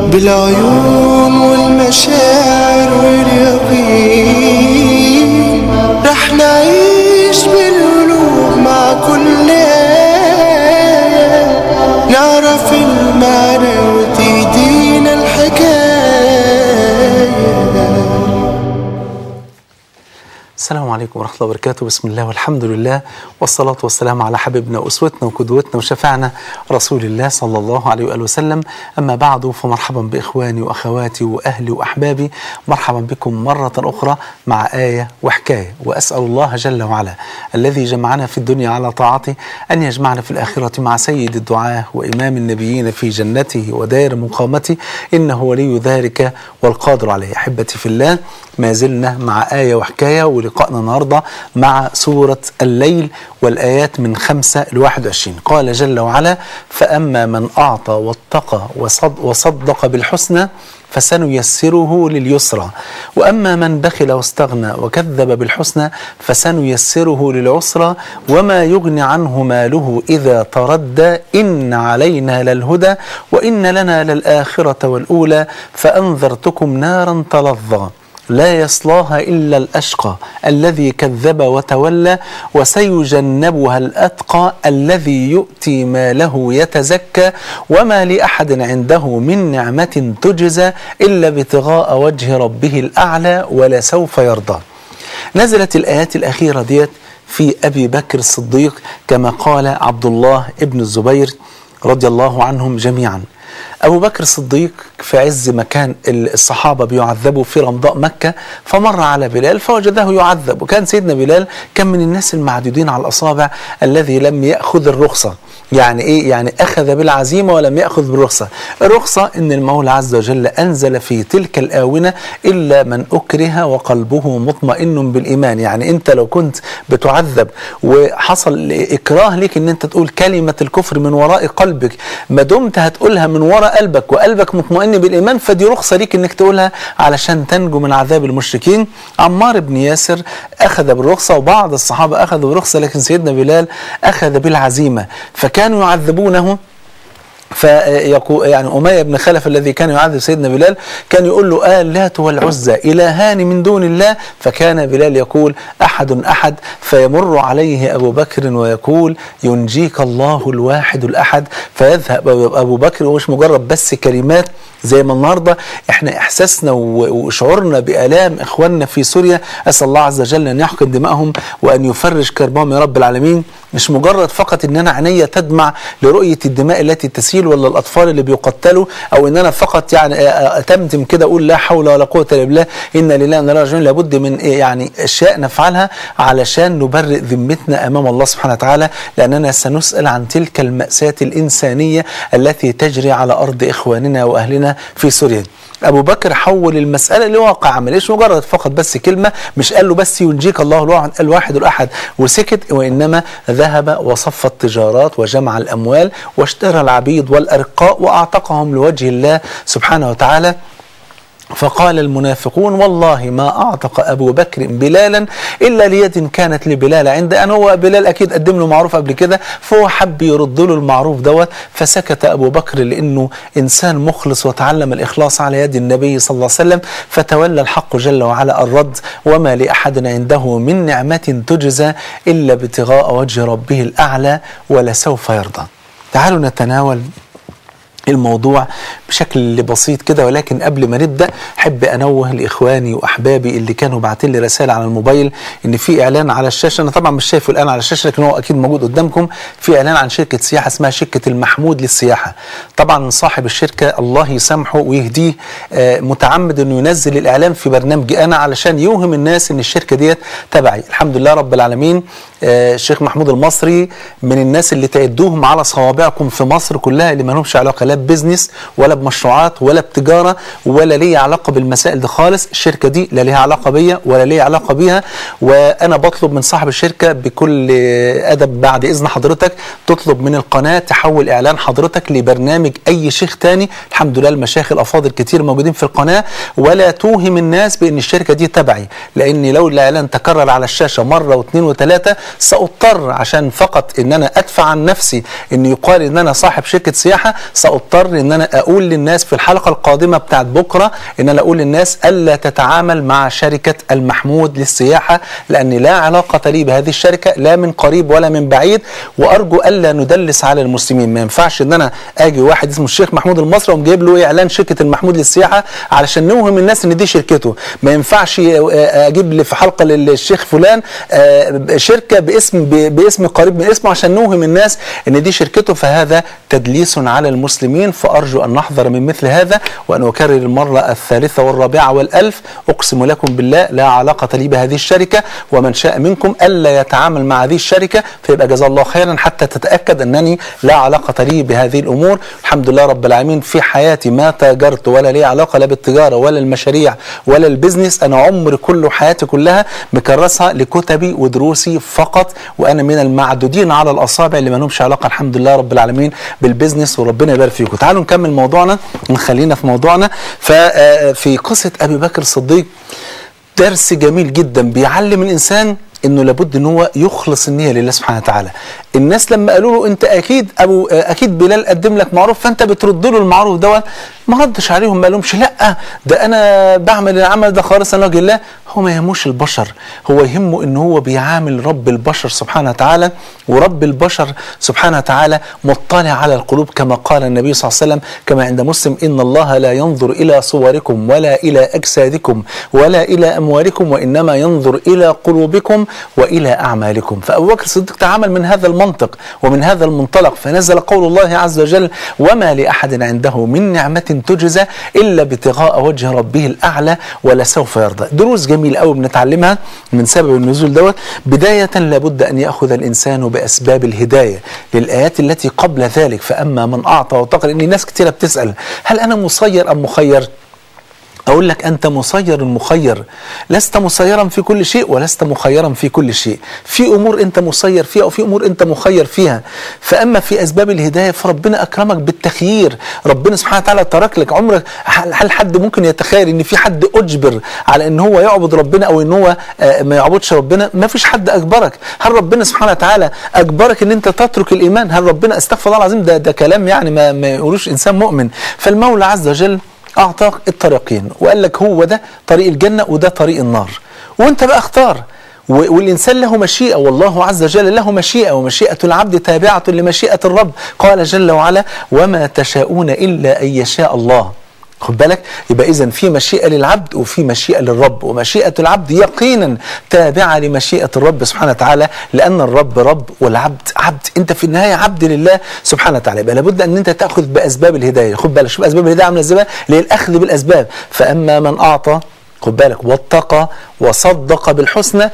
بالعيون والمشاعر واليقين رح نعيش بالقلوب مع كل آية نعرف المعنى وتهدينا الحكاية السلام عليكم ورحمة الله وبركاته بسم الله والحمد لله والصلاة والسلام على حبيبنا وأسوتنا وقدوتنا وشفعنا رسول الله صلى الله عليه وآله وسلم أما بعد فمرحبا بإخواني وأخواتي وأهلي وأحبابي مرحبا بكم مرة أخرى مع آية وحكاية وأسأل الله جل وعلا الذي جمعنا في الدنيا على طاعته أن يجمعنا في الآخرة مع سيد الدعاة وإمام النبيين في جنته ودائر مقامته إنه ولي ذلك والقادر عليه أحبتي في الله ما زلنا مع آية وحكاية ولقائنا النهاردة مع سورة الليل والآيات من خمسة لواحد وعشرين قال جل وعلا فأما من أعطى واتقى وصد وصدق بالحسنى فسنيسره لليسرى وأما من بخل واستغنى وكذب بالحسنى فسنيسره للعسرى وما يغني عنه ماله إذا تردى إن علينا للهدى وإن لنا للآخرة والأولى فأنذرتكم نارا تلظى لا يصلاها إلا الأشقى الذي كذب وتولى وسيجنبها الأتقى الذي يؤتي ماله يتزكى وما لأحد عنده من نعمة تجزى إلا ابتغاء وجه ربه الأعلى ولسوف يرضى نزلت الآيات الأخيرة ديت في أبي بكر الصديق كما قال عبد الله ابن الزبير رضي الله عنهم جميعا أبو بكر الصديق في عز ما كان الصحابة بيعذبوا في رمضاء مكة فمر على بلال فوجده يعذب وكان سيدنا بلال كان من الناس المعدودين على الأصابع الذي لم يأخذ الرخصة يعني ايه يعني اخذ بالعزيمه ولم ياخذ بالرخصه الرخصه ان المولى عز وجل انزل في تلك الاونه الا من اكره وقلبه مطمئن بالايمان يعني انت لو كنت بتعذب وحصل اكراه ليك ان انت تقول كلمه الكفر من وراء قلبك ما دمت هتقولها من وراء قلبك وقلبك مطمئن بالايمان فدي رخصه ليك انك تقولها علشان تنجو من عذاب المشركين عمار بن ياسر اخذ بالرخصه وبعض الصحابه اخذوا بالرخصه لكن سيدنا بلال اخذ بالعزيمه فكان كانوا يعذبونه فيقول يعني أمية بن خلف الذي كان يعذب سيدنا بلال كان يقول له آلات والعزى إلهان من دون الله فكان بلال يقول أحد أحد فيمر عليه أبو بكر ويقول ينجيك الله الواحد الأحد فيذهب أبو بكر ومش مجرد بس كلمات زي ما النهارده احنا احساسنا وشعورنا بالام اخواننا في سوريا اسال الله عز وجل ان يحقن دمائهم وان يفرج كربهم يا رب العالمين مش مجرد فقط ان انا عينيا تدمع لرؤيه الدماء التي تسيل ولا الاطفال اللي بيقتلوا او ان انا فقط يعني اتمتم كده اقول لا حول ولا قوه الا بالله انا لله وانا اليه راجعون لابد من يعني اشياء نفعلها علشان نبرئ ذمتنا امام الله سبحانه وتعالى لاننا سنسال عن تلك الماساه الانسانيه التي تجري على ارض اخواننا واهلنا في سوريا ابو بكر حول المساله لواقع عملي مش مجرد فقط بس كلمه مش قال له بس ينجيك الله الواحد الاحد وسكت وانما ذهب وصف التجارات وجمع الاموال واشترى العبيد والارقاء واعتقهم لوجه الله سبحانه وتعالى فقال المنافقون والله ما أعتق أبو بكر بلالا إلا ليد كانت لبلال عند أن هو بلال أكيد قدم له معروف قبل كده فهو حب يرد له المعروف دوت فسكت أبو بكر لأنه إنسان مخلص وتعلم الإخلاص على يد النبي صلى الله عليه وسلم فتولى الحق جل وعلا الرد وما لأحد عنده من نعمة تجزى إلا ابتغاء وجه ربه الأعلى ولسوف يرضى تعالوا نتناول الموضوع بشكل بسيط كده ولكن قبل ما نبدا احب انوه لاخواني واحبابي اللي كانوا باعتين لي رسائل على الموبايل ان في اعلان على الشاشه انا طبعا مش شايفه الان على الشاشه لكن هو اكيد موجود قدامكم في اعلان عن شركه سياحه اسمها شركه المحمود للسياحه طبعا صاحب الشركه الله يسامحه ويهديه آه متعمد انه ينزل الاعلان في برنامجي انا علشان يوهم الناس ان الشركه ديت تبعي الحمد لله رب العالمين آه الشيخ محمود المصري من الناس اللي تعدوهم على صوابعكم في مصر كلها اللي ما لهمش علاقه لا ببزنس ولا بمشروعات ولا بتجاره ولا ليه علاقه بالمسائل دي خالص الشركه دي لا ليها علاقه بيا ولا ليها علاقه بيها وانا بطلب من صاحب الشركه بكل ادب بعد اذن حضرتك تطلب من القناه تحول اعلان حضرتك لبرنامج اي شيخ تاني الحمد لله المشايخ الافاضل كتير موجودين في القناه ولا توهم الناس بان الشركه دي تبعي لان لو الاعلان تكرر على الشاشه مره واثنين وثلاثه ساضطر عشان فقط ان انا ادفع عن نفسي ان يقال ان انا صاحب شركه سياحه ساضطر مضطر ان انا اقول للناس في الحلقه القادمه بتاعت بكره ان انا اقول للناس الا تتعامل مع شركه المحمود للسياحه لان لا علاقه لي بهذه الشركه لا من قريب ولا من بعيد وارجو الا ندلس على المسلمين ما ينفعش ان انا اجي واحد اسمه الشيخ محمود المصري وأقوم جايب له اعلان شركه المحمود للسياحه علشان نوهم الناس ان دي شركته ما ينفعش آه، اجيب لي في حلقه للشيخ فلان آه، شركه باسم ب- باسم قريب من اسمه عشان نوهم الناس ان دي شركته فهذا تدليس على المسلمين فارجو ان نحذر من مثل هذا وان اكرر المره الثالثه والرابعه والالف اقسم لكم بالله لا علاقه لي بهذه الشركه ومن شاء منكم الا يتعامل مع هذه الشركه فيبقى جزاه الله خيرا حتى تتاكد انني لا علاقه لي بهذه الامور الحمد لله رب العالمين في حياتي ما تاجرت ولا لي علاقه لا بالتجاره ولا المشاريع ولا البزنس انا عمري كله حياتي كلها مكرسها لكتبي ودروسي فقط وانا من المعدودين على الاصابع اللي ما لهمش علاقه الحمد لله رب العالمين بالبزنس وربنا يبارك فيكم تعالوا نكمل موضوعنا نخلينا في موضوعنا ففي قصه ابي بكر الصديق درس جميل جدا بيعلم الانسان انه لابد ان هو يخلص النيه لله سبحانه وتعالى. الناس لما قالوا له انت اكيد ابو اكيد بلال قدم لك معروف فانت بترد له المعروف دوت ما ردش عليهم ما قالهمش لا ده انا بعمل العمل ده خالصا لوجه الله هو ما يهموش البشر هو يهمه ان هو بيعامل رب البشر سبحانه وتعالى ورب البشر سبحانه وتعالى مطلع على القلوب كما قال النبي صلى الله عليه وسلم كما عند مسلم ان الله لا ينظر الى صوركم ولا الى اجسادكم ولا الى اموالكم وانما ينظر الى قلوبكم والى اعمالكم فابو بكر الصديق تعامل من هذا المنطق ومن هذا المنطلق فنزل قول الله عز وجل وما لاحد عنده من نعمه تجزى الا ابتغاء وجه ربه الاعلى ولسوف يرضى دروس جميله قوي بنتعلمها من سبب النزول دوت بدايه لابد ان ياخذ الانسان باسباب الهدايه للايات التي قبل ذلك فاما من اعطى واتقى ان ناس كثيره بتسال هل انا مسير ام مخير أقول لك أنت مسير مخير لست مسيرا في كل شيء ولست مخيرا في كل شيء في أمور أنت مسير فيها وفي أمور أنت مخير فيها فأما في أسباب الهداية فربنا أكرمك بالتخيير ربنا سبحانه وتعالى ترك لك عمرك هل هل حد ممكن يتخيل أن في حد أجبر على أن هو يعبد ربنا أو أن هو آه، ما يعبدش ربنا ما فيش حد أجبرك هل ربنا سبحانه وتعالى أجبرك أن أنت تترك الإيمان هل ربنا استغفر الله العظيم ده, ده كلام يعني ما, ما يقولوش إنسان مؤمن فالمولى عز وجل أعطاك الطريقين وقال لك هو ده طريق الجنة وده طريق النار وانت بقى اختار و- والإنسان له مشيئة والله عز وجل له مشيئة ومشيئة العبد تابعة لمشيئة الرب قال جل وعلا وما تشاءون إلا أن يشاء الله خد بالك يبقى اذا في مشيئه للعبد وفي مشيئه للرب ومشيئه العبد يقينا تابعه لمشيئه الرب سبحانه وتعالى لان الرب رب والعبد عبد انت في النهايه عبد لله سبحانه وتعالى يبقى لابد ان انت تاخذ باسباب الهدايه خد بالك شوف اسباب الهدايه عامله ازاي بقى؟ اللي هي الاخذ بالاسباب فاما من اعطى خد بالك واتقى وصدق بالحسنى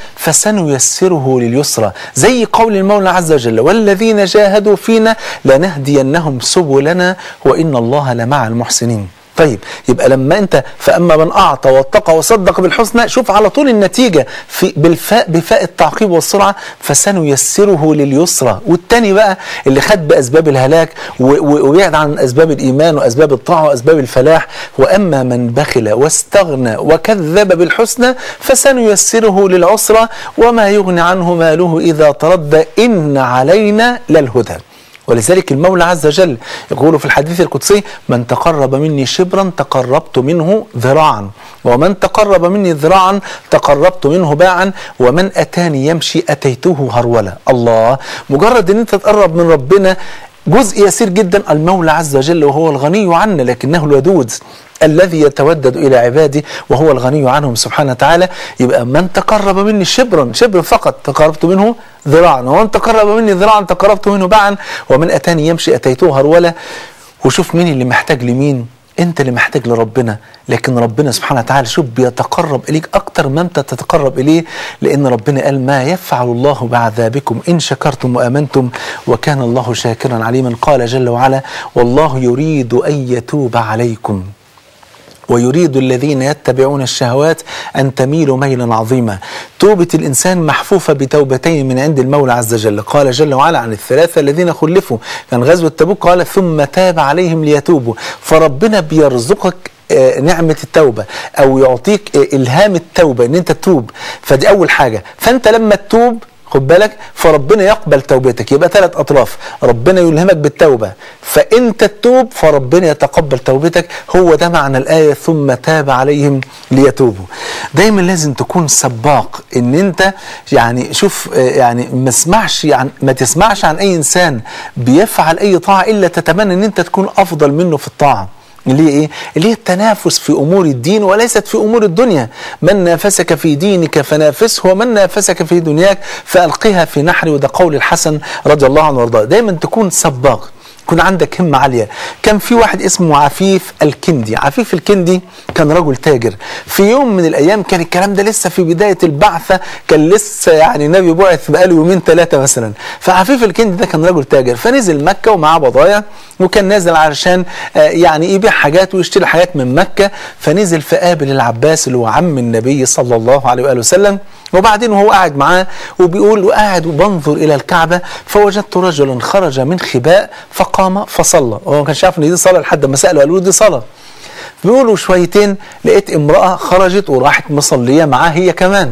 فسنيسره لليسرى زي قول المولى عز وجل والذين جاهدوا فينا لنهدينهم سبلنا وان الله لمع المحسنين طيب يبقى لما انت فاما من اعطى واتقى وصدق بالحسنى شوف على طول النتيجه في بالفاء بفاء التعقيب والسرعه فسنيسره لليسرى والتاني بقى اللي خد باسباب الهلاك و- و- وبعد عن اسباب الايمان واسباب الطاعه واسباب الفلاح واما من بخل واستغنى وكذب بالحسنى فسنيسره للعسرى وما يغني عنه ماله اذا تردى ان علينا للهدى ولذلك المولى عز وجل يقول في الحديث القدسي من تقرب مني شبرا تقربت منه ذراعا ومن تقرب مني ذراعا تقربت منه باعا ومن اتاني يمشي اتيته هرولا الله مجرد ان انت تقرب من ربنا جزء يسير جدا المولى عز وجل وهو الغني عنا لكنه الودود الذي يتودد الى عباده وهو الغني عنهم سبحانه وتعالى يبقى من تقرب مني شبرا شبر فقط تقربت منه ذراعا ومن تقرب مني ذراعا تقربت منه باعا ومن اتاني يمشي اتيته هرولا وشوف مين اللي محتاج لمين انت اللي محتاج لربنا لكن ربنا سبحانه وتعالى شوف بيتقرب اليك اكتر ما انت تتقرب اليه لان ربنا قال ما يفعل الله بعذابكم ان شكرتم وامنتم وكان الله شاكرا عليما قال جل وعلا والله يريد ان يتوب عليكم ويريد الذين يتبعون الشهوات أن تميلوا ميلا عظيما توبة الإنسان محفوفة بتوبتين من عند المولى عز وجل قال جل وعلا عن الثلاثة الذين خلفوا كان غزوة تبوك قال ثم تاب عليهم ليتوبوا فربنا بيرزقك آه، نعمة التوبة أو يعطيك آه، إلهام التوبة إن أنت تتوب فدي أول حاجة فأنت لما تتوب خد بالك فربنا يقبل توبتك يبقى ثلاث اطراف ربنا يلهمك بالتوبه فانت تتوب فربنا يتقبل توبتك هو ده معنى الايه ثم تاب عليهم ليتوبوا دايما لازم تكون سباق ان انت يعني شوف آه، يعني ما اسمعش عن ما تسمعش عن اي انسان بيفعل اي طاعه الا تتمنى ان انت تكون افضل منه في الطاعه اللي هي ايه؟ اللي هي التنافس في امور الدين وليست في امور الدنيا، من نافسك في دينك فنافسه ومن نافسك في دنياك فالقها في نحري وده قول الحسن رضي الله عنه وارضاه، دايما تكون سباق يكون عندك همة عالية كان في واحد اسمه عفيف الكندي عفيف الكندي كان رجل تاجر في يوم من الأيام كان الكلام ده لسه في بداية البعثة كان لسه يعني النبي بعث بقاله يومين ثلاثة مثلا فعفيف الكندي ده كان رجل تاجر فنزل مكة ومعاه بضايع وكان نازل علشان آه، يعني يبيع حاجات ويشتري حاجات من مكة فنزل فقابل العباس اللي هو عم النبي صلى الله عليه وآله وسلم وبعدين وهو قاعد معاه وبيقول وقاعد وبنظر الى الكعبه فوجدت رجلا خرج من خباء فقام فصلى هو ما كانش عارف ان دي صلاه لحد ما ساله قالوا له دي صلاه بيقولوا شويتين لقيت امراه خرجت وراحت مصليه معاه هي كمان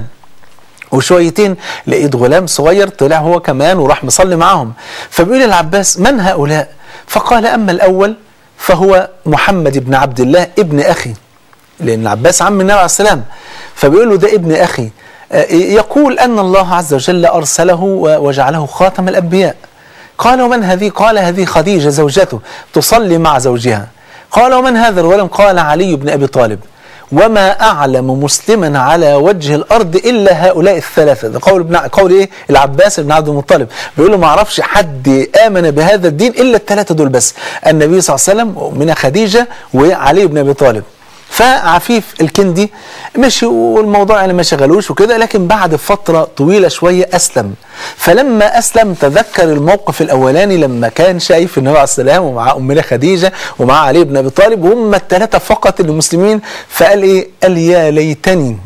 وشويتين لقيت غلام صغير طلع هو كمان وراح مصلي معاهم فبيقول العباس من هؤلاء فقال اما الاول فهو محمد بن عبد الله ابن اخي لان العباس عم النبي عليه السلام فبيقول له ده ابن اخي آه، يقول ان الله عز وجل ارسله و- وجعله خاتم الانبياء قال ومن هذه قال هذه خديجه زوجته تصلي مع زوجها قال ومن هذا الولد قال علي بن ابي طالب وما اعلم مسلما على وجه الارض الا هؤلاء الثلاثه ده قول ابن قول ايه العباس بن عبد المطلب بيقول له ما اعرفش حد امن بهذا الدين الا الثلاثه دول بس النبي صلى الله عليه وسلم من خديجه وعلي بن ابي طالب فعفيف الكندي مشي والموضوع يعني ما شغلوش وكده لكن بعد فترة طويلة شوية أسلم فلما أسلم تذكر الموقف الأولاني لما كان شايف النبي عليه السلام ومع أمنا خديجة ومع علي بن أبي طالب وهم الثلاثة فقط المسلمين فقال إيه قال يا ليتني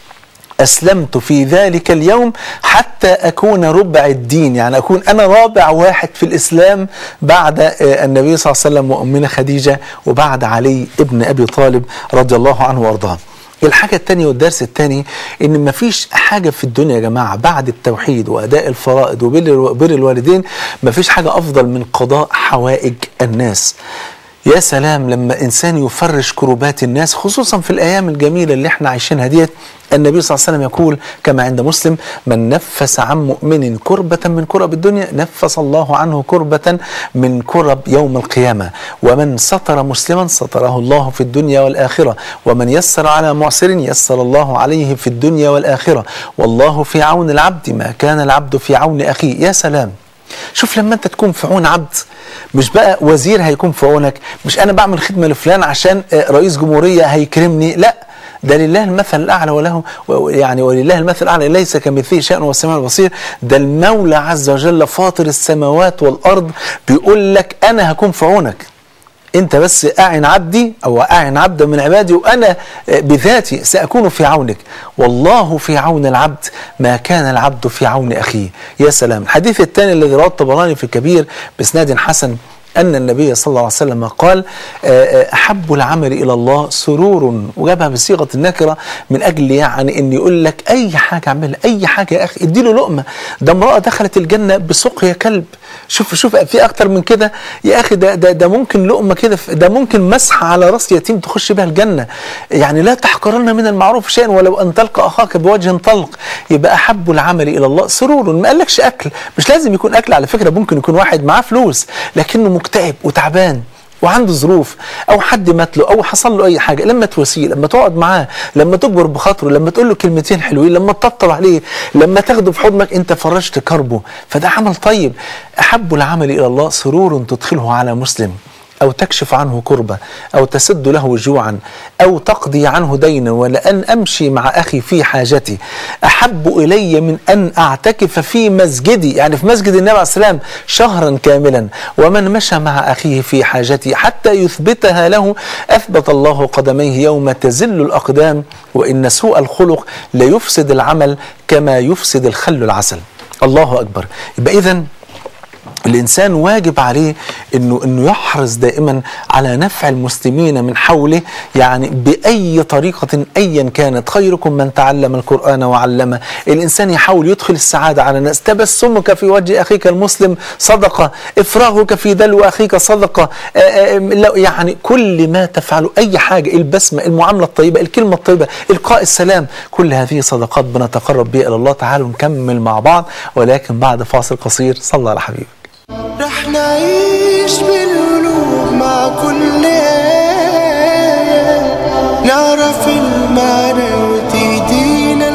أسلمت في ذلك اليوم حتى أكون ربع الدين يعني أكون أنا رابع واحد في الإسلام بعد آه، النبي صلى الله عليه وسلم وأمنا خديجة وبعد علي ابن أبي طالب رضي الله عنه وأرضاه الحاجة التانية والدرس التاني إن مفيش حاجة في الدنيا يا جماعة بعد التوحيد وأداء الفرائض وبر بر الوالدين مفيش حاجة أفضل من قضاء حوائج الناس يا سلام لما انسان يفرش كروبات الناس خصوصا في الايام الجميله اللي احنا عايشينها ديت النبي صلى الله عليه وسلم يقول كما عند مسلم من نفس عن مؤمن كربة من كرب الدنيا نفس الله عنه كربة من كرب يوم القيامة ومن ستر مسلما ستره الله في الدنيا والآخرة ومن يسر على معسر يسر الله عليه في الدنيا والآخرة والله في عون العبد ما كان العبد في عون أخيه يا سلام شوف لما انت تكون في عون عبد مش بقى وزير هيكون في عونك مش انا بعمل خدمه لفلان عشان آه، رئيس جمهوريه هيكرمني لا ده لله المثل الاعلى وله و- يعني ولله المثل الاعلى ليس كمثله شيء وهو السميع البصير ده المولى عز وجل فاطر السماوات والارض بيقول لك انا هكون في عونك انت بس اعن عبدي او اعن عبدا من عبادي وانا بذاتي ساكون في عونك والله في عون العبد ما كان العبد في عون اخيه يا سلام الحديث الثاني الذي رواه الطبراني في الكبير باسناد حسن أن النبي صلى الله عليه وسلم قال آه، آه، أحب العمل إلى الله سرور وجابها بصيغة النكرة من أجل يعني أن يقول لك أي حاجة اعملها أي حاجة يا أخي اديله لقمة ده امرأة دخلت الجنة بسقيا كلب شوف شوف في أكتر من كده يا أخي ده ده, ده ممكن لقمة كده ده ممكن مسحة على رأس يتيم تخش بها الجنة يعني لا تحقرن من المعروف شيئا ولو أن تلقى أخاك بوجه طلق يبقى أحب العمل إلى الله سرور ما قالكش أكل مش لازم يكون أكل على فكرة ممكن يكون واحد معاه فلوس لكنه مكتئب وتعبان وعنده ظروف او حد مات له او حصل له اي حاجه لما تواسيه لما تقعد معاه لما تكبر بخاطره لما تقول له كلمتين حلوين لما تطبطب عليه لما تاخده في حضنك انت فرجت كربه فده عمل طيب احب العمل الى الله سرور تدخله على مسلم أو تكشف عنه كربة أو تسد له جوعا أو تقضي عنه دينا ولأن أمشي مع أخي في حاجتي أحب إلي من أن أعتكف في مسجدي يعني في مسجد النبي عليه السلام شهرا كاملا ومن مشى مع أخيه في حاجتي حتى يثبتها له أثبت الله قدميه يوم تزل الأقدام وإن سوء الخلق ليفسد العمل كما يفسد الخل العسل الله أكبر يبقى إذن الانسان واجب عليه انه انه يحرص دائما على نفع المسلمين من حوله يعني باي طريقه ايا كانت خيركم من تعلم القران وعلمه الانسان يحاول يدخل السعاده على الناس تبسمك في وجه اخيك المسلم صدقه افراغك في دلو اخيك صدقه آآ آآ لو- يعني كل ما تفعله اي حاجه البسمه المعامله الطيبه الكلمه الطيبه القاء السلام كل هذه صدقات بنتقرب بها الى الله تعالوا نكمل مع بعض ولكن بعد فاصل قصير صلى على حبيبك رح نعيش بالقلوب مع كل آية نعرف المعنى وتهدينا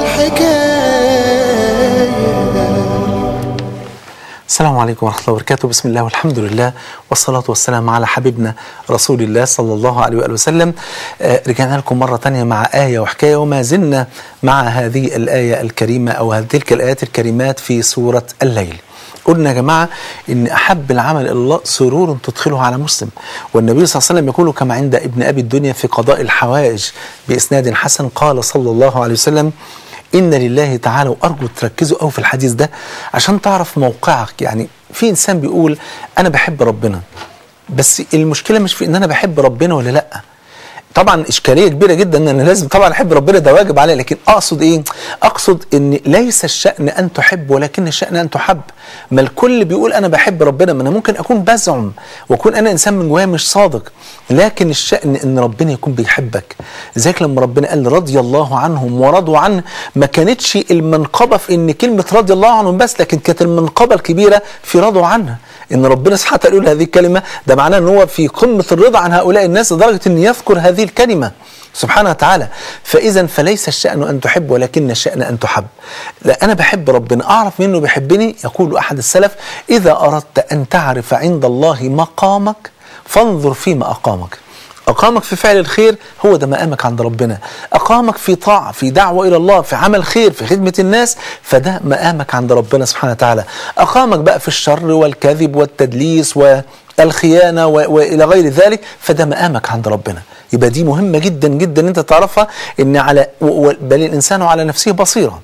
الحكاية السلام عليكم ورحمة الله وبركاته بسم الله والحمد لله والصلاة والسلام على حبيبنا رسول الله صلى الله عليه وآله وسلم آه رجعنا لكم مرة تانية مع آية وحكاية وما زلنا مع هذه الآية الكريمة أو هذه تلك الآيات الكريمات في سورة الليل قلنا يا جماعة إن أحب العمل إلى الله سرور تدخله على مسلم والنبي صلى الله عليه وسلم يقول كما عند ابن أبي الدنيا في قضاء الحوائج بإسناد حسن قال صلى الله عليه وسلم إن لله تعالى وأرجو تركزوا قوي في الحديث ده عشان تعرف موقعك يعني في إنسان بيقول أنا بحب ربنا بس المشكلة مش في إن أنا بحب ربنا ولا لأ طبعا اشكاليه كبيره جدا ان انا لازم طبعا احب ربنا ده واجب علي لكن اقصد ايه اقصد ان ليس الشان ان تحب ولكن الشان ان تحب ما الكل بيقول انا بحب ربنا ما انا ممكن اكون بزعم واكون انا انسان من جوايا مش صادق لكن الشان ان ربنا يكون بيحبك زيك لما ربنا قال رضي الله عنهم ورضوا عنه ما كانتش المنقبه في ان كلمه رضي الله عنهم بس لكن كانت المنقبه الكبيره في رضوا عنها ان ربنا سبحانه وتعالى يقول هذه الكلمه ده معناه ان هو في قمه الرضا عن هؤلاء الناس لدرجه ان يذكر هذه الكلمه سبحانه وتعالى فاذا فليس الشان ان تحب ولكن الشان ان تحب لا انا بحب ربنا اعرف منه بيحبني يقول احد السلف اذا اردت ان تعرف عند الله مقامك فانظر فيما اقامك أقامك في فعل الخير هو ده مقامك عند ربنا أقامك في طاعة في دعوة إلى الله في عمل خير في خدمة الناس فده مقامك عند ربنا سبحانه وتعالى أقامك بقى في الشر والكذب والتدليس والخيانة و- وإلى غير ذلك فده مقامك عند ربنا يبقى دي مهمة جدا جدا أنت تعرفها إن على و- و- بل الإنسان على نفسه بصيرة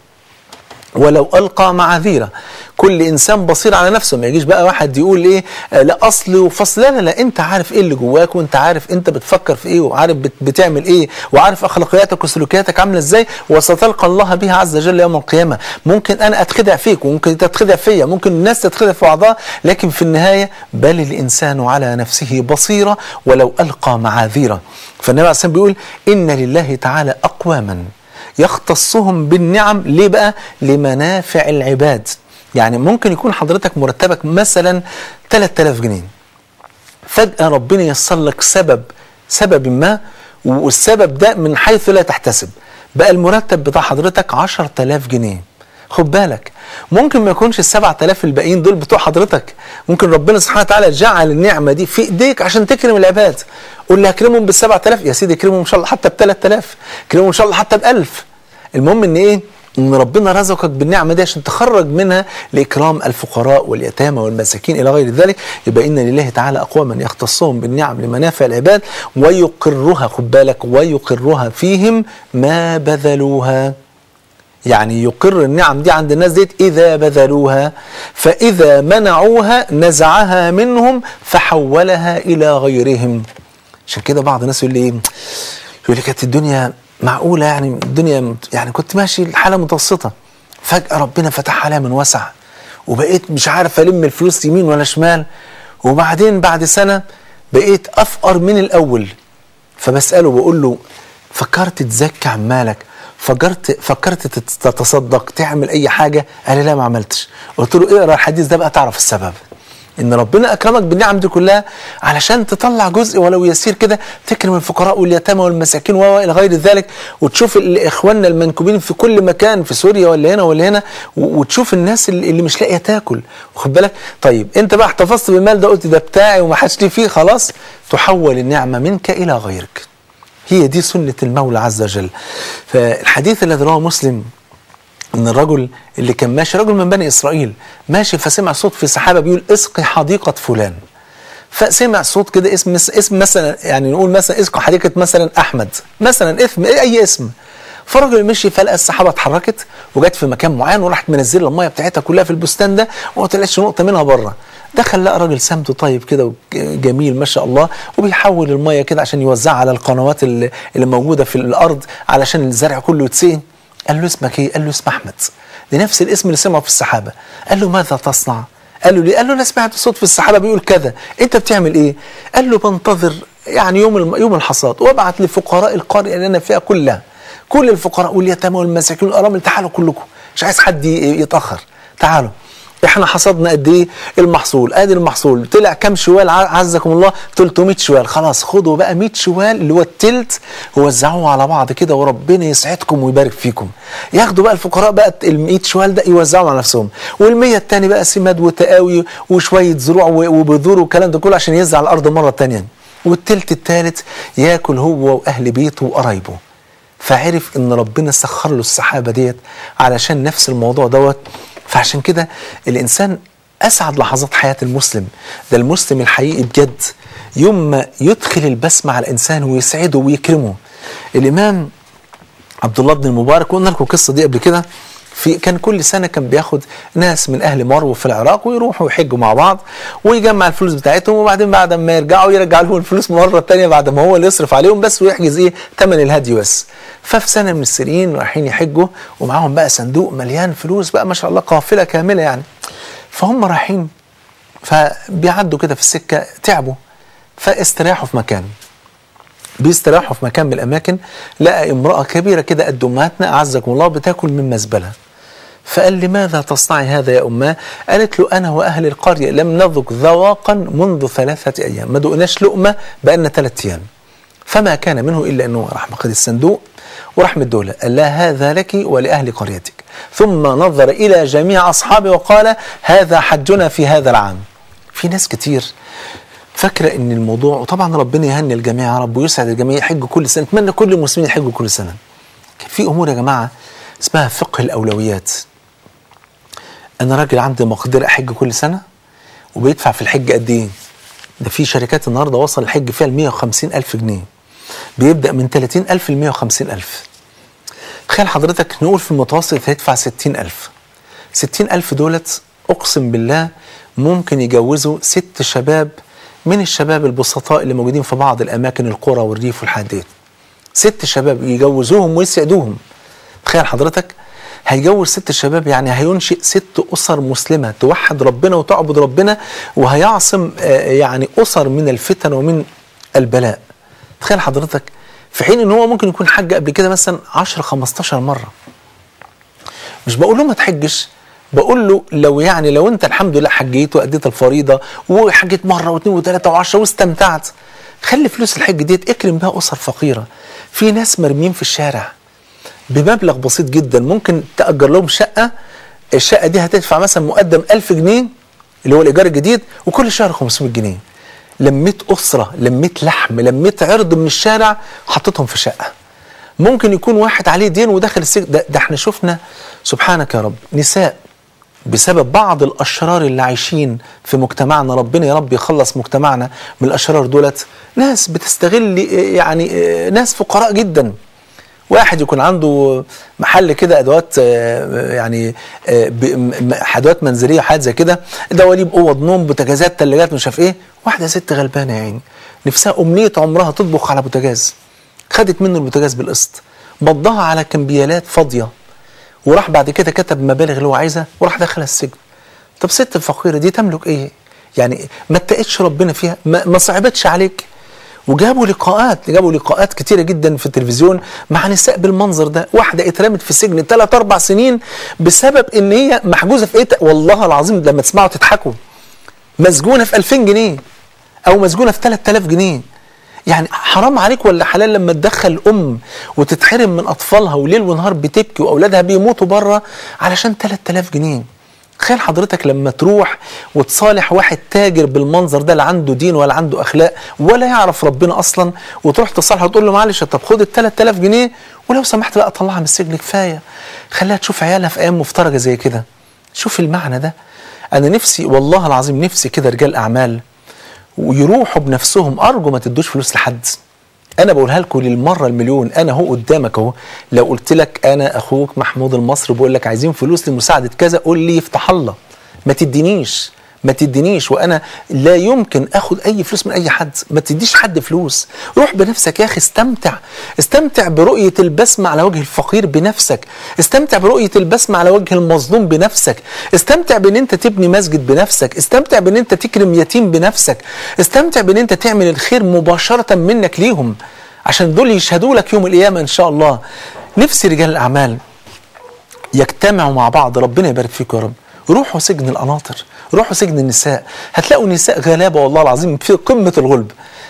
ولو ألقى معاذيره كل إنسان بصير على نفسه ما يجيش بقى واحد يقول إيه آه لا أصل وفصل لا لا لا أنت عارف إيه اللي جواك وأنت عارف أنت بتفكر في إيه وعارف بت بتعمل إيه وعارف أخلاقياتك وسلوكياتك عاملة إزاي وستلقى الله بها عز وجل يوم القيامة ممكن أنا أتخدع فيك وممكن أنت تتخدع فيا ممكن الناس تتخدع في بعضها لكن في النهاية بل الإنسان على نفسه بصيرة ولو ألقى معاذيره فالنبي عليه الصلاة والسلام بيقول إن لله تعالى أقواما يختصهم بالنعم ليه بقى لمنافع العباد يعني ممكن يكون حضرتك مرتبك مثلا 3000 جنيه فجأة ربنا ييسر لك سبب سبب ما والسبب ده من حيث لا تحتسب بقى المرتب بتاع حضرتك 10000 جنيه خد بالك ممكن ما يكونش ال 7000 الباقيين دول بتوع حضرتك ممكن ربنا سبحانه وتعالى جعل النعمه دي في ايديك عشان تكرم العباد قول لي هكرمهم بال 7000 يا سيدي اكرمهم ان شاء الله حتى ب 3000 اكرمهم ان شاء الله حتى ب 1000 المهم ان ايه ان ربنا رزقك بالنعمه دي عشان تخرج منها لاكرام الفقراء واليتامى والمساكين الى غير ذلك يبقى ان لله تعالى اقواما يختصهم بالنعم لمنافع العباد ويقرها خد بالك ويقرها فيهم ما بذلوها يعني يقر النعم دي عند الناس ديت إذا بذلوها فإذا منعوها نزعها منهم فحولها إلى غيرهم عشان كده بعض الناس يقول لي إيه يقول لي كانت الدنيا معقولة يعني الدنيا يعني كنت ماشي الحالة متوسطة فجأة ربنا فتح عليها من وسع وبقيت مش عارف ألم الفلوس يمين ولا شمال وبعدين بعد سنة بقيت أفقر من الأول فبسأله بقول له فكرت تزكي عن مالك فكرت فكرت تت- تتصدق تعمل اي حاجه قال لي لا ما عملتش قلت له اقرا الحديث ده بقى تعرف السبب ان ربنا اكرمك بالنعم دي كلها علشان تطلع جزء ولو يسير كده تكرم الفقراء واليتامى والمساكين والى غير ذلك وتشوف ال- اخواننا المنكوبين في كل مكان في سوريا ولا هنا ولا هنا و- وتشوف الناس اللي اللي مش لاقيه تاكل واخد بالك طيب انت بقى احتفظت بالمال ده قلت ده بتاعي وما حدش ليه فيه خلاص تحول النعمه منك الى غيرك هي دي سنة المولى عز وجل فالحديث الذي رواه مسلم ان الرجل اللي كان ماشي رجل من بني اسرائيل ماشي فسمع صوت في سحابه بيقول اسقي حديقه فلان فسمع صوت كده اسم اسم مثلا يعني نقول مثلا اسقي حديقه مثلا احمد مثلا اسم اي اسم فالراجل مشي فلقى السحابه اتحركت وجت في مكان معين وراحت منزله الميه بتاعتها كلها في البستان ده وما طلعتش نقطه منها بره دخل لقى راجل سمته طيب كده وجميل ما شاء الله وبيحول الميه كده عشان يوزعها على القنوات اللي, اللي موجوده في الارض علشان الزرع كله يتسقي قال له اسمك ايه؟ قال له اسم احمد لنفس الاسم اللي سمعه في السحابه قال له ماذا تصنع؟ قال له ليه؟ قال له انا سمعت صوت في السحابه بيقول كذا انت بتعمل ايه؟ قال له بنتظر يعني يوم الم- يوم الحصاد وابعت لفقراء القريه اللي انا فيها كلها كل الفقراء واليتامى والمساكين والارامل تعالوا كلكم مش عايز حد ي- يتاخر تعالوا احنا حصدنا قد ايه المحصول ادي المحصول طلع كام شوال ع- عزكم الله 300 شوال خلاص خدوا بقى 100 شوال اللي هو التلت ووزعوه على بعض كده وربنا يسعدكم ويبارك فيكم ياخدوا بقى الفقراء بقى ال 100 شوال ده يوزعوا على نفسهم وال 100 التاني بقى سماد وتقاوي وشويه زروع و- وبذور والكلام ده كله عشان يوزع على الارض مره تانيه والتلت التالت ياكل هو واهل بيته وقرايبه فعرف ان ربنا سخر له السحابه ديت علشان نفس الموضوع دوت فعشان كده الانسان اسعد لحظات حياه المسلم ده المسلم الحقيقي بجد يوم ما يدخل البسمه على الانسان ويسعده ويكرمه الامام عبد الله بن المبارك قلنا لكم القصه دي قبل كده في كان كل سنه كان بياخد ناس من اهل مرو في العراق ويروحوا يحجوا مع بعض ويجمع الفلوس بتاعتهم وبعدين بعد ما يرجعوا يرجع لهم الفلوس مره ثانيه بعد ما هو اللي يصرف عليهم بس ويحجز ايه ثمن الهدي بس ففي سنه من السنين رايحين يحجوا ومعاهم بقى صندوق مليان فلوس بقى ما شاء الله قافله كامله يعني فهم رايحين فبيعدوا كده في السكه تعبوا فاستراحوا في مكان بيستراحوا في مكان من الاماكن لقى امراه كبيره كده قد امهاتنا اعزكم الله بتاكل من مزبله فقال لماذا تصنعي هذا يا اماه؟ قالت له انا واهل القريه لم نذق ذواقا منذ ثلاثه ايام، ما دقناش لقمه بقالنا ثلاث ايام. فما كان منه الا انه راح ماخذ الصندوق وراح مدوله، قال لها هذا لك ولاهل قريتك. ثم نظر الى جميع اصحابه وقال هذا حجنا في هذا العام. في ناس كتير فاكره ان الموضوع وطبعا ربنا يهني الجميع يا رب ويسعد الجميع يحجوا كل سنه اتمنى كل المسلمين يحجوا كل سنه كان في امور يا جماعه اسمها فقه الاولويات انا راجل عندي مقدره احج كل سنه وبيدفع في الحج قد ايه ده في شركات النهارده وصل الحج فيها ل 150 الف جنيه بيبدا من 30 الف ل 150 الف تخيل حضرتك نقول في المتوسط هيدفع 60 الف 60 الف دولت اقسم بالله ممكن يجوزوا ست شباب من الشباب البسطاء اللي موجودين في بعض الاماكن القرى والريف والحديث ست شباب يجوزوهم ويسعدوهم تخيل حضرتك هيجوز ست شباب يعني هينشئ ست اسر مسلمه توحد ربنا وتعبد ربنا وهيعصم آه، يعني اسر من الفتن ومن البلاء تخيل حضرتك في حين ان هو ممكن يكون حج قبل كده مثلا 10 15 مره مش بقول له ما تحجش بقول له لو يعني لو انت الحمد لله حجيت واديت الفريضه وحجيت مره واثنين وثلاثه وعشره واستمتعت خلي فلوس الحج ديت اكرم بها اسر فقيره في ناس مرميين في الشارع بمبلغ بسيط جدا ممكن تأجر لهم شقة الشقة دي هتدفع مثلا مقدم 1000 جنيه اللي هو الإيجار الجديد وكل شهر 500 جنيه لميت أسرة لميت لحم لميت عرض من الشارع حطيتهم في شقة ممكن يكون واحد عليه دين ودخل السجن ده, ده احنا شفنا سبحانك يا رب نساء بسبب بعض الاشرار اللي عايشين في مجتمعنا ربنا يا رب يخلص مجتمعنا من الاشرار دولت ناس بتستغل يعني ناس فقراء جدا واحد يكون عنده محل كده ادوات آه، يعني آه، ب- م- ادوات منزليه حاجات زي كده دواليب اوض نوم بوتاجازات ثلاجات مش عارف ايه واحده ست غلبانه يا عيني نفسها امنيه عمرها تطبخ على بوتاجاز خدت منه البوتاجاز بالقسط مضاها على كمبيالات فاضيه وراح بعد كده كتب مبالغ اللي هو عايزها وراح دخل السجن طب ست الفقيره دي تملك ايه يعني ما اتقتش ربنا فيها ما, ما صعبتش عليك وجابوا لقاءات جابوا لقاءات كتيره جدا في التلفزيون مع نساء بالمنظر ده واحده اترمت في السجن ثلاث اربع سنين بسبب ان هي محجوزه في ايه والله العظيم لما تسمعوا تضحكوا مسجونه في 2000 جنيه او مسجونه في 3000 جنيه يعني حرام عليك ولا حلال لما تدخل ام وتتحرم من اطفالها وليل ونهار بتبكي واولادها بيموتوا بره علشان 3000 جنيه تخيل حضرتك لما تروح وتصالح واحد تاجر بالمنظر ده لا عنده دين ولا عنده اخلاق ولا يعرف ربنا اصلا وتروح تصالحه وتقول له معلش طب خد ال 3000 جنيه ولو سمحت بقى طلعها من السجن كفايه خليها تشوف عيالها في ايام مفترجه زي كده شوف المعنى ده انا نفسي والله العظيم نفسي كده رجال اعمال ويروحوا بنفسهم ارجو ما تدوش فلوس لحد انا بقولها لكم للمره المليون انا اهو قدامك اهو لو قلت لك انا اخوك محمود المصري بقول لك عايزين فلوس لمساعده كذا قول لي يفتح الله ما تدينيش ما تدينيش وانا لا يمكن اخد اي فلوس من اي حد ما تديش حد فلوس روح بنفسك يا اخي استمتع استمتع برؤيه البسمه على وجه الفقير بنفسك استمتع برؤيه البسمه على وجه المظلوم بنفسك استمتع بان انت تبني مسجد بنفسك استمتع بان انت تكرم يتيم بنفسك استمتع بان انت تعمل الخير مباشره منك ليهم عشان دول يشهدوا لك يوم القيامه ان شاء الله نفسي رجال الاعمال يجتمعوا مع بعض ربنا يبارك فيكم يا رب روحوا سجن القناطر روحوا سجن النساء هتلاقوا نساء غلابه والله العظيم في قمه الغلب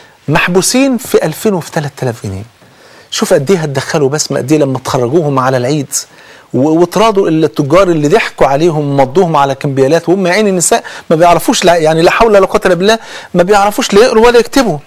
محبوسين في 2000 وفي 3000 جنيه شوف قد ايه هتدخلوا بسمه قد ايه لما تخرجوهم على العيد و- وتراضوا التجار اللي ضحكوا عليهم ومضوهم على كمبيالات وهم عين النساء ما بيعرفوش لا يعني لا حول ولا قوه الا بالله ما بيعرفوش لا يقروا ولا يكتبوا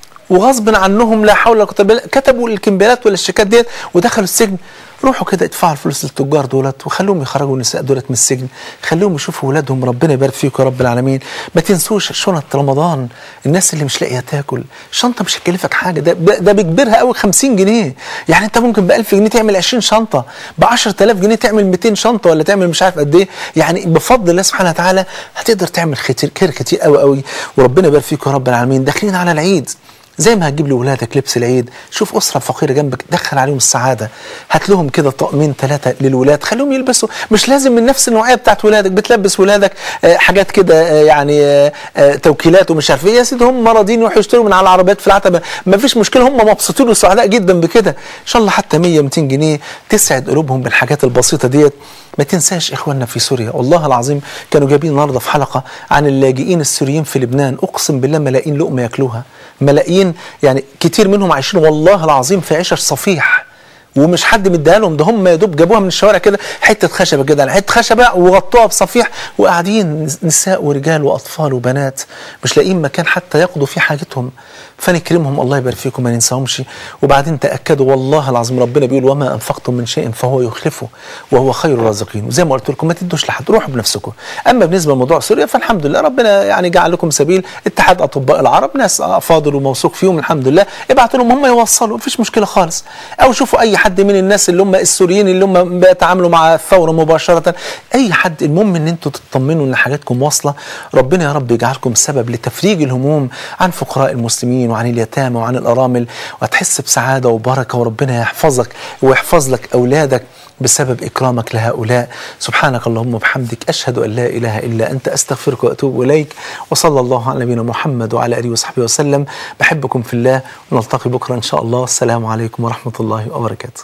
وغصب عنهم لا حول ولا قوه الا بالله كتبوا الكمبيالات ولا الشيكات ديت ودخلوا السجن روحوا كده ادفعوا الفلوس للتجار دولت وخلوهم يخرجوا النساء دولت من السجن خلوهم يشوفوا ولادهم ربنا يبارك فيكم يا رب العالمين ما تنسوش شنط رمضان الناس اللي مش لاقيه تاكل شنطه مش هتكلفك حاجه ده ده ده بكبرها قوي 50 جنيه يعني انت ممكن ب 1000 جنيه تعمل 20 شنطه ب 10000 جنيه تعمل 200 شنطه ولا تعمل مش عارف قد ايه يعني بفضل الله سبحانه وتعالى هتقدر تعمل خير خير كتير قوي قوي وربنا يبارك فيكم يا رب العالمين داخلين على العيد زي ما هتجيب لولادك لبس العيد شوف اسره فقيره جنبك دخل عليهم السعاده هات لهم كده طقمين ثلاثه للولاد خليهم يلبسوا مش لازم من نفس النوعيه بتاعت ولادك بتلبس ولادك آه، حاجات كده آه، يعني آه، آه، توكيلات ومش عارف ايه يا سيدي هم راضيين يروحوا يشتروا من على العربيات في العتبه ما فيش مشكله هم مبسوطين وسعداء جدا بكده ان شاء الله حتى 100 200 جنيه تسعد قلوبهم بالحاجات البسيطه ديت ما تنساش اخواننا في سوريا والله العظيم كانوا جايبين النهارده في حلقه عن اللاجئين السوريين في لبنان اقسم بالله ملايين لقمه ياكلوها ملايين يعني كتير منهم عايشين والله العظيم في عيشه صفيح ومش حد مديها لهم ده هم يا دوب جابوها من الشوارع كده حته خشبه كده حته خشبه وغطوها بصفيح وقاعدين نساء ورجال واطفال وبنات مش لاقيين مكان حتى يقضوا فيه حاجتهم فنكرمهم الله يبارك فيكم ما ننساهمش وبعدين تاكدوا والله العظيم ربنا بيقول وما انفقتم من شيء فهو يخلفه وهو خير الرازقين وزي ما قلت لكم ما تدوش لحد روحوا بنفسكم اما بالنسبه لموضوع سوريا فالحمد لله ربنا يعني جعل لكم سبيل اتحاد اطباء العرب ناس افاضل وموثوق فيهم الحمد لله ابعتوا لهم هم يوصلوا مفيش مشكله خالص او شوفوا اي حد من الناس اللي هم السوريين اللي هم بيتعاملوا مع الثوره مباشره اي حد المهم ان انتوا تطمنوا ان حاجاتكم واصله ربنا يا رب يجعلكم سبب لتفريج الهموم عن فقراء المسلمين وعن اليتامى وعن الارامل وهتحس بسعاده وبركه وربنا يحفظك ويحفظ لك اولادك بسبب إكرامك لهؤلاء سبحانك اللهم وبحمدك أشهد أن لا إله إلا أنت أستغفرك وأتوب إليك وصلى الله على نبينا محمد وعلى آله وصحبه وسلم بحبكم في الله ونلتقي بكرة إن شاء الله السلام عليكم ورحمة الله وبركاته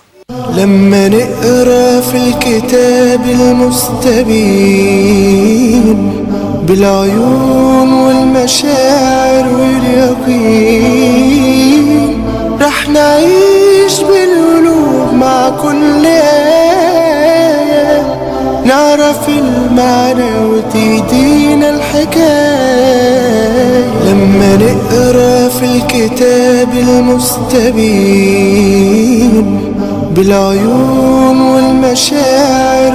لما نقرا في الكتاب المستبين بالعيون والمشاعر واليقين رح نعيش بالقلوب مع كل آية نعرف المعنى وتهدينا الحكاية لما نقرا في الكتاب المستبين بالعيون والمشاعر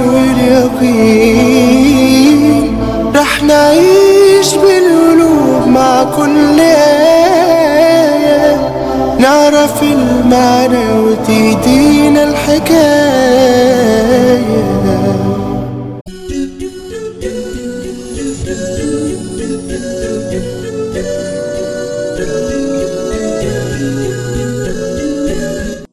واليقين رح نعيش بالقلوب مع كل آية نعرف المعنى وتهدينا الحكاية